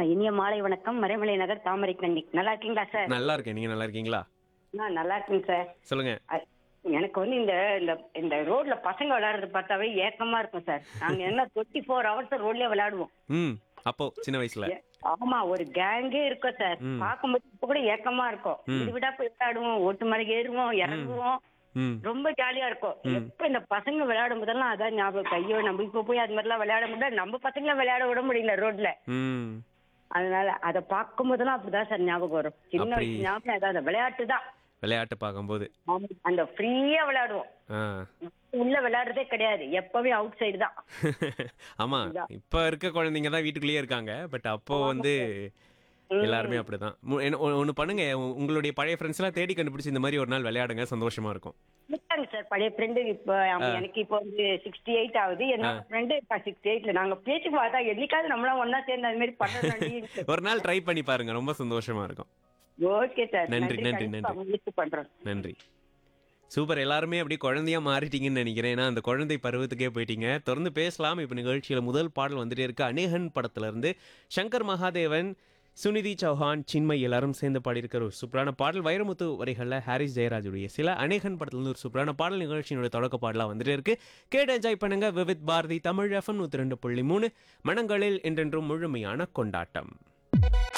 இனிய மாலை வணக்கம் மறைமலை நகர் தாமரை கண்ணி நல்லா இருக்கீங்களா சார் நல்லா இருக்கேன் நீங்க நல்லா இருக்கீங்களா நான் நல்லா இருக்கேங்க சார் சொல்லுங்க அ- எனக்கு வந்து இந்த இந்த இந்த ரோட்ல பசங்க விளையாடுறது பார்த்தாவே ஏக்கமா இருக்கும் சார் நாங்க என்ன டுவெண்ட்டி ஃபோர் ஹவர்ஸ் ரோட்லயே விளையாடுவோம் ம் அப்போ சின்ன வயசுல ஏ- ஆமா ஒரு கேங்கே இருக்கும் சார் ம். பார்க்கும்போது இப்ப கூட ஏக்கமா இருக்கும் ம். இது விடா போய் விளையாடுவோம் ஓட்டு மலைக்கு ஏறுவோம் இறங்குவோம் ம் ரொம்ப ஜாலியா இருக்கும் ம். எப்ப இந்த பசங்க விளையாடும் போதெல்லாம் அதான் ஞாபகம் ஐயோ நம்ம இப்ப போய் அது மாதிரிலாம் விளையாட முடியல நம்ம பசங்களை விளையாட விட முடியல ரோட்ல ம் அதனால அத பார்க்கும் போதெல்லாம் அப்படிதான் சார் ஞாபகம் வரும் சின்ன அப்படி- வயசு ஞாபகம் அதான் விளையாட்டு தான் விளையாட்டு பார்க்கும்போது அந்த ஃப்ரீயா விளையாடுவோம் ஆ உள்ள விளையாடுறதே கிடையாது எப்பவுமே அவுட் சைடு தான் ஆமா இதான். இப்ப இருக்க குழந்தைங்க தான் வீட்டுக்குள்ளேயே இருக்காங்க பட் அப்போ வந்து எல்லாருமே அப்படிதான் மு- என்ன- ஒ- ஒண்ணு பண்ணுங்க உ- உங்களுடைய பழைய ஃப்ரெண்ட்ஸ் எல்லாம் தேடி கண்டுபிடிச்சு இந்த மாதிரி ஒரு நாள் விளையாடுங்க சந்தோஷமா இருக்கும் இருக்காங்க சார் பழைய ஃப்ரெண்டு இப்போ அவன் எனக்கு இப்போ வந்து சிக்ஸ்டி எயிட் ஆகுது என்னோட ஃப்ரெண்டு இருக்கா சிக்ஸ்டி எயிட்ல நாங்க பேச்சுக்கு பார்த்தா என்னைக்காவது நம்மளாம் ஒண்ணா சேர்ந்து அது மாதிரி பண்ணணும் ஒரு நாள் ட்ரை பண்ணி பாருங்க ரொம்ப சந்தோஷமா இருக்கும் ஓகே சார் நன்றி, நன்றி, கண்டிப்பா நன்றி. முயற்சி பண்றோம் நன்றி சூப்பர் எல்லாருமே அப்படியே குழந்தையா மாறிட்டீங்கன்னு நினைக்கிறேன் ஏன்னா அந்த குழந்தை பருவத்துக்கே போயிட்டீங்க தொடர்ந்து பேசலாம் இப்போ நிகழ்ச்சியில முதல் பாடல் வந்துட்டே இருக்கு அநேகன் படத்துல இருந்து சங்கர் மகாதேவன் சுனிதி சௌஹான் சின்மை எல்லாரும் சேர்ந்து பாடியிருக்கிற ஒரு சூப்பரான பாடல் வைரமுத்து வரிகளில் ஹாரிஸ் ஜெயராஜுடைய சில அநேகன் படத்துல இருந்து ஒரு சூப்பரான பாடல் நிகழ்ச்சியினுடைய தொடக்க பாடலாக வந்துட்டே இருக்கு கேட்டு என்ஜாய் பண்ணுங்க விவித் பாரதி தமிழ் எஃப்எம் நூற்றி ரெண்டு புள்ளி மூணு மனங்களில் என்றென்றும் முழுமையான கொண்டாட்டம்